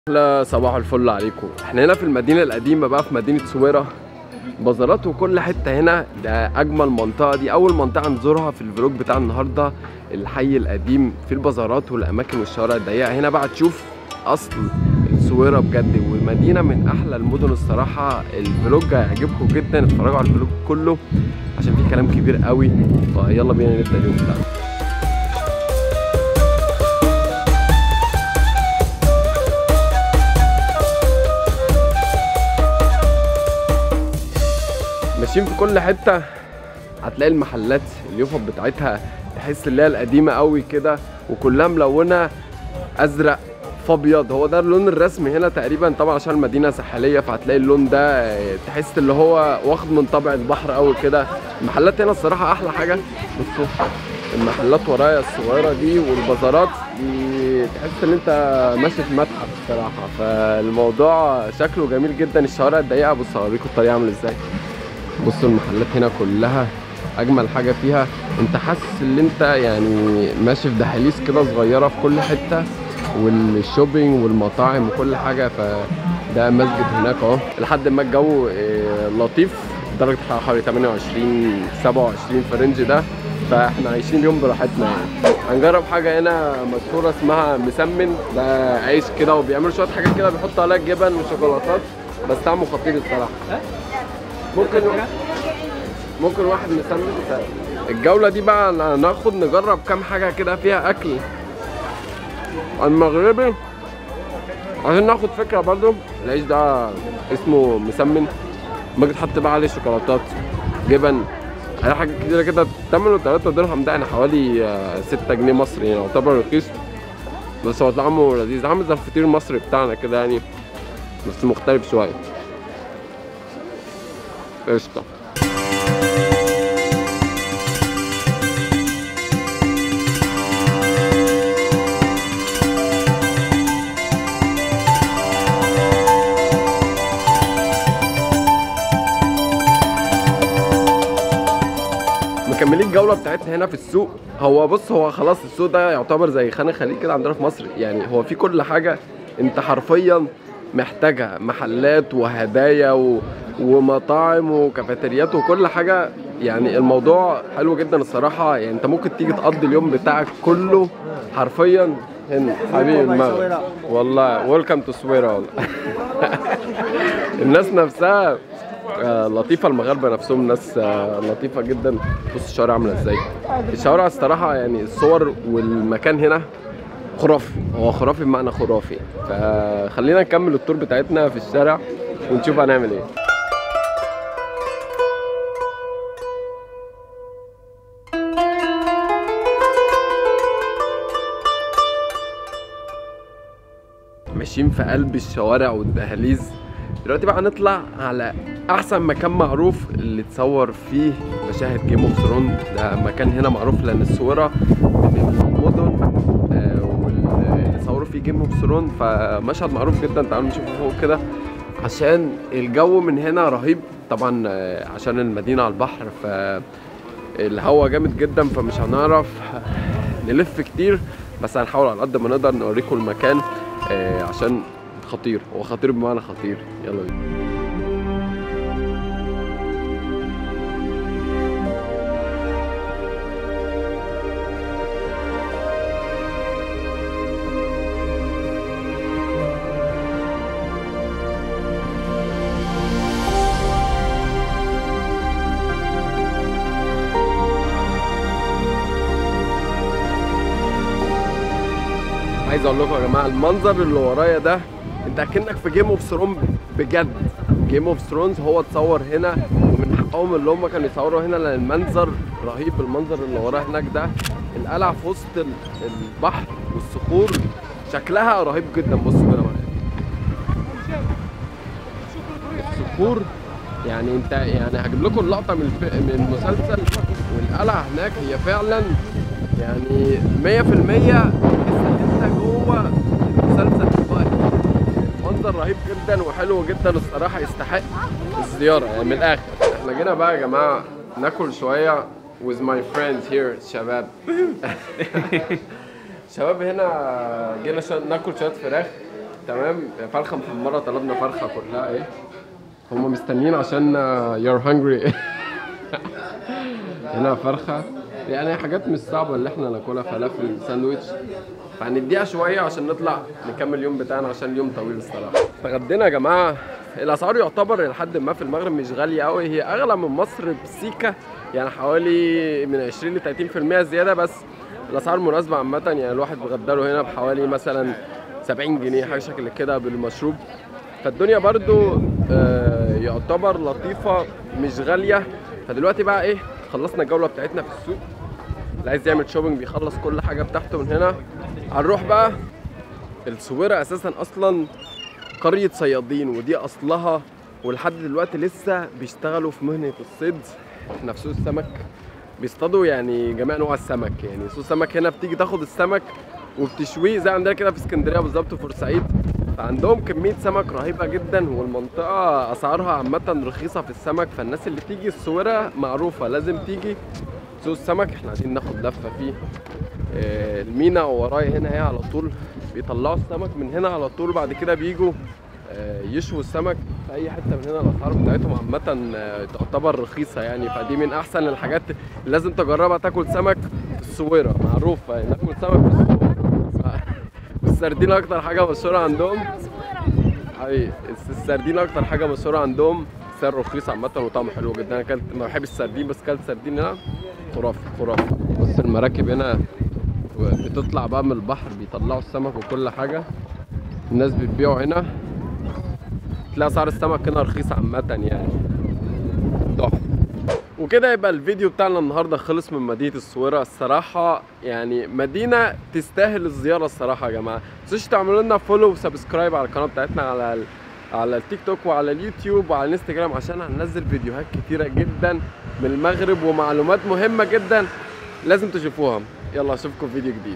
لا صباح الفل عليكم احنا هنا في المدينة القديمة بقى في مدينة سويرة بازارات وكل حتة هنا ده أجمل منطقة دي أول منطقة نزورها في الفلوج بتاع النهاردة الحي القديم في البازارات والأماكن والشوارع الضيقة هنا بقى تشوف أصل سويرة بجد ومدينة من أحلى المدن الصراحة الفلوج هيعجبكم جدا اتفرجوا على الفلوج كله عشان في كلام كبير قوي فيلا بينا نبدأ اليوم بتاعنا ماشيين في كل حته هتلاقي المحلات اليوفط بتاعتها تحس اللي هي القديمه قوي كده وكلها ملونه ازرق فابيض هو ده اللون الرسمي هنا تقريبا طبعا عشان المدينه ساحليه فهتلاقي اللون ده آه، تحس اللي هو واخد من طابع البحر قوي كده المحلات هنا الصراحه احلى حاجه بصوا المحلات ورايا الصغيره دي والبازارات دي تحس ان انت ماشي في متحف الصراحه فالموضوع شكله جميل جدا الشوارع الضيقه بص هوريكم الطريقه عامله ازاي بصوا المحلات هنا كلها اجمل حاجه فيها انت حاسس ان انت يعني ماشي في دحاليز كده صغيره في كل حته والشوبينج والمطاعم وكل حاجه فده مسجد هناك اهو لحد ما الجو آه، لطيف درجه الحراره حوالي 28 27 في الرينج ده فاحنا عايشين اليوم براحتنا يعني هنجرب حاجه هنا مشهوره اسمها مسمن ده عيش كده وبيعملوا شويه حاجات كده بيحطوا عليها جبن وشوكولاتات بس طعمه خطير الصراحه ممكن ممكن واحد مسمن الجولة دي بقى ناخد نجرب كام حاجة كده فيها أكل المغربي عشان ناخد فكرة برضو العيش ده اسمه مسمن ممكن تحط بقى عليه شوكولاتات جبن على حاجات كتيرة كده تمنه 3 درهم ده يعني حوالي آه، 6 جنيه مصري يعني يعتبر رخيص بس هو طعمه لذيذ عامل زي الفطير المصري بتاعنا كده يعني بس مختلف شوية قشطة مكملين الجوله بتاعتنا هنا في السوق هو بص هو خلاص السوق ده يعتبر زي خان الخليل كده عندنا في مصر يعني هو في كل حاجه انت حرفيا محتاجها محلات وهدايا و... ومطاعم وكافيتريات وكل حاجه يعني الموضوع حلو جدا الصراحه يعني انت ممكن تيجي تقضي اليوم بتاعك كله حرفيا هنا حبيبي المغرب والله ويلكم تو سويرا والله الناس نفسها آه، لطيفه المغاربه نفسهم ناس آه، لطيفه جدا بص الشوارع عامله ازاي الشوارع الصراحه يعني الصور والمكان هنا خرافي هو خرافي بمعنى خرافي فخلينا نكمل التور بتاعتنا في الشارع ونشوف هنعمل ايه ماشيين في قلب الشوارع والدهاليز دلوقتي بقى هنطلع على احسن مكان معروف اللي تصور فيه مشاهد جيم اوف ثرون ده مكان هنا معروف لان الصوره من المدن آه، واللي صوروا فيه جيم اوف ثرون فمشهد معروف جدا تعالوا نشوفه فوق كده عشان الجو من هنا رهيب طبعا آه، عشان المدينه على البحر ف الهوا جامد جدا فمش هنعرف نلف كتير بس هنحاول على قد ما نقدر نوريكم المكان آه، عشان خطير هو خطير بمعنى خطير يلا بينا عايز اقول لكم يا جماعه المنظر اللي ورايا ده انت اكنك في جيم اوف ثرون بجد جيم اوف ثرونز هو اتصور هنا ومن حقهم اللي هم كانوا يصوروا هنا لان المنظر رهيب المنظر اللي وراه هناك ده القلعه في وسط ال- البحر والصخور شكلها رهيب جدا بصوا كده معايا الصخور يعني انت يعني هجيب لكم اللقطه من الف... من المسلسل والقلعه هناك هي فعلا يعني 100% تحس ان انت جوه المسلسل دلوقتي منظر رهيب جدا وحلو جدا الصراحه يستحق الزياره يعني من الاخر احنا جينا بقى يا جماعه ناكل شويه with my friends here شباب شباب هنا جينا شا... ناكل شويه فراخ تمام فرخه محمره طلبنا فرخه كلها ايه هم مستنيين عشان يور هانجري هنا فرخه يعني حاجات مش صعبه اللي احنا ناكلها فلافل ساندويتش فهنديها شويه عشان نطلع نكمل اليوم بتاعنا عشان اليوم طويل الصراحه فغدينا يا جماعه الاسعار يعتبر لحد ما في المغرب مش غاليه قوي هي اغلى من مصر بسيكه يعني حوالي من 20 ل 30% زياده بس الاسعار مناسبه عامه يعني الواحد بيغدى له هنا بحوالي مثلا 70 جنيه حاجه شكل كده بالمشروب فالدنيا برضو آه، يعتبر لطيفه مش غاليه فدلوقتي بقى ايه خلصنا الجوله بتاعتنا في السوق اللي عايز يعمل شوبينج بيخلص كل حاجه بتاعته من هنا هنروح بقى السويرة اساسا اصلا قرية صيادين ودي اصلها ولحد دلوقتي لسه بيشتغلوا في مهنة الصيد احنا في سوق السمك بيصطادوا يعني جميع انواع السمك يعني سوق السمك هنا بتيجي تاخد السمك وبتشويه زي عندنا كده في اسكندريه بالظبط في بورسعيد فعندهم كميه سمك رهيبه جدا والمنطقه اسعارها عامه رخيصه في السمك فالناس اللي تيجي السويرة معروفه لازم تيجي سوق السمك احنا عايزين ناخد لفه فيه آه، المينا ورايا هنا هي على طول بيطلعوا السمك من هنا على طول بعد كده بيجوا آه، يشووا السمك في اي حته من هنا الاسعار بتاعتهم عامه آه، تعتبر رخيصه يعني فدي من احسن الحاجات اللي لازم تجربها تاكل سمك في السويره معروفه يعني ناكل سمك في السويره والسردين اكتر حاجه مشهوره عندهم حقيقي الس- السردين اكتر حاجه مشهوره عندهم سعر رخيص عامه وطعمه حلو جدا انا اكلت ما بحب السردين بس اكلت سردين هنا خرافي خرافي بص المراكب هنا بتطلع بقى من البحر بيطلعوا السمك وكل حاجه الناس بتبيعه هنا تلاقي اسعار السمك هنا رخيصه عامه يعني تحفه وكده يبقى الفيديو بتاعنا النهارده خلص من مدينه الصويره الصراحه يعني مدينه تستاهل الزياره الصراحه يا جماعه متنسوش تعملوا لنا فولو وسبسكرايب على القناه بتاعتنا على ال... على التيك توك وعلى اليوتيوب وعلى الانستجرام عشان هننزل فيديوهات كتيره جدا من المغرب ومعلومات مهمه جدا لازم تشوفوها يلا اشوفكم في فيديو جديد